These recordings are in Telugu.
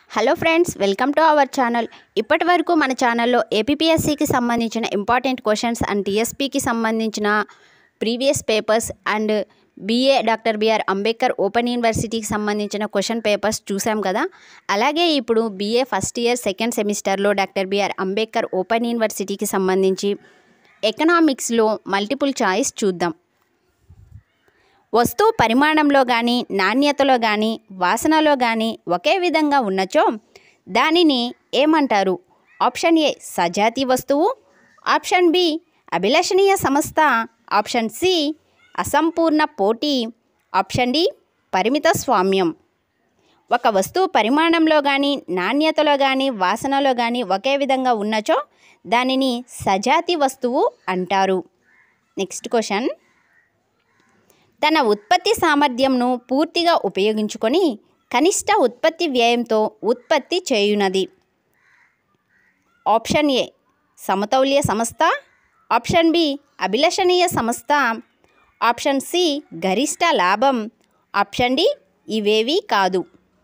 hello friends welcome to our channel ఇప్పటి వరకు మన ఛానల్లో ఏపీఎస్సికి సంబంధించిన ఇంపార్టెంట్ క్వశ్చన్స్ అండ్ టీఎస్పీకి సంబంధించిన previous papers and BA doctor BR Ambedkar open యూనివర్సిటీకి సంబంధించిన క్వశ్చన్ పేపర్స్ చూసాం కదా అలాగే ఇప్పుడు బీఏ ఫస్ట్ ఇయర్ సెకండ్ సెమిస్టర్లో డాక్టర్ బిఆర్ అంబేద్కర్ ఓపెన్ యూనివర్సిటీకి సంబంధించి ఎకనామిక్స్లో మల్టిపుల్ చాయిస్ చూద్దాం వస్తువు పరిమాణంలో కానీ నాణ్యతలో కానీ వాసనలో కానీ ఒకే విధంగా ఉన్నచో దానిని ఏమంటారు ఆప్షన్ ఏ సజాతి వస్తువు ఆప్షన్ బి అభిలషణీయ సంస్థ ఆప్షన్ సి అసంపూర్ణ పోటీ ఆప్షన్ డి పరిమిత స్వామ్యం ఒక వస్తువు పరిమాణంలో కానీ నాణ్యతలో కానీ వాసనలో కానీ ఒకే విధంగా ఉన్నచో దానిని సజాతి వస్తువు అంటారు నెక్స్ట్ క్వశ్చన్ తన ఉత్పత్తి సామర్థ్యంను పూర్తిగా ఉపయోగించుకొని కనిష్ట ఉత్పత్తి వ్యయంతో ఉత్పత్తి చేయునది ఆప్షన్ ఏ సమతౌల్య సంస్థ ఆప్షన్ బి అభిలషణీయ సంస్థ ఆప్షన్ సి గరిష్ట లాభం ఆప్షన్ డి ఇవేవి కాదు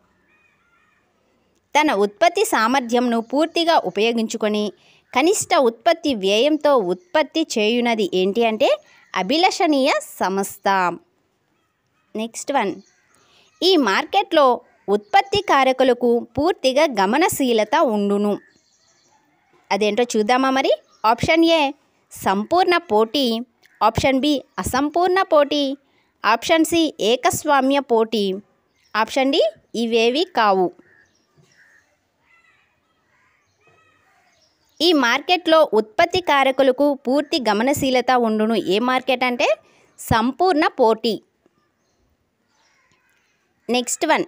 తన ఉత్పత్తి సామర్థ్యంను పూర్తిగా ఉపయోగించుకొని కనిష్ట ఉత్పత్తి వ్యయంతో ఉత్పత్తి చేయునది ఏంటి అంటే అభిలషణీయ సంస్థ నెక్స్ట్ వన్ ఈ మార్కెట్లో ఉత్పత్తి కారకులకు పూర్తిగా గమనశీలత ఉండును అదేంటో చూద్దామా మరి ఆప్షన్ ఏ సంపూర్ణ పోటీ ఆప్షన్ బి అసంపూర్ణ పోటీ ఆప్షన్ సి ఏకస్వామ్య పోటీ ఆప్షన్ డి ఇవేవి కావు ఈ మార్కెట్లో ఉత్పత్తి కారకులకు పూర్తి గమనశీలత ఉండును ఏ మార్కెట్ అంటే సంపూర్ణ పోటీ నెక్స్ట్ వన్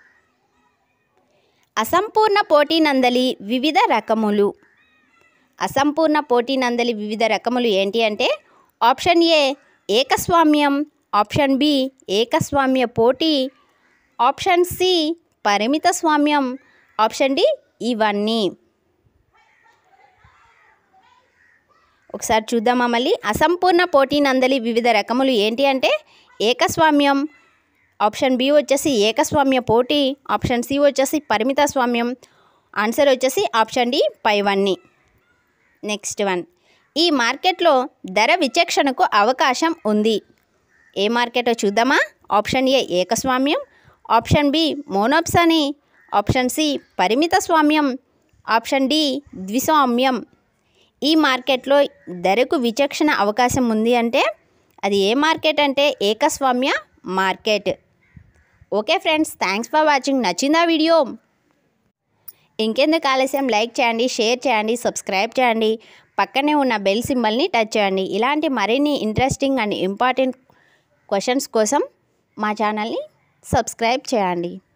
అసంపూర్ణ పోటీ నందలి వివిధ రకములు అసంపూర్ణ పోటీ నందలి వివిధ రకములు ఏంటి అంటే ఆప్షన్ ఏ ఏకస్వామ్యం ఆప్షన్ బి ఏకస్వామ్య పోటీ ఆప్షన్ సి పరిమిత స్వామ్యం ఆప్షన్ డి ఇవన్నీ ఒకసారి చూద్దామా మళ్ళీ అసంపూర్ణ పోటీ నందలి వివిధ రకములు ఏంటి అంటే ఏకస్వామ్యం ఆప్షన్ బి వచ్చేసి ఏకస్వామ్య పోటీ ఆప్షన్ సి వచ్చేసి పరిమిత స్వామ్యం ఆన్సర్ వచ్చేసి ఆప్షన్ డి పైవన్నీ నెక్స్ట్ వన్ ఈ మార్కెట్లో ధర విచక్షణకు అవకాశం ఉంది ఏ మార్కెటో చూద్దామా ఆప్షన్ ఏ ఏకస్వామ్యం option B monopsony option C పరిమిత స్వామ్యం ఆప్షన్ డి ద్విస్వామ్యం ఈ మార్కెట్లో ధరకు విచక్షణ అవకాశం ఉంది అంటే అది ఏ మార్కెట్ అంటే ఏకస్వామ్య market okay friends thanks for watching నచ్చిందా వీడియో ఇంకెందుకు ఆలస్యం లైక్ చేయండి షేర్ చేయండి సబ్స్క్రైబ్ చేయండి పక్కనే ఉన్న బెల్ సింబల్ని టచ్ చేయండి ఇలాంటి మరిన్ని ఇంట్రెస్టింగ్ అండ్ ఇంపార్టెంట్ క్వశ్చన్స్ కోసం మా ఛానల్ని సబ్స్క్రైబ్ చేయండి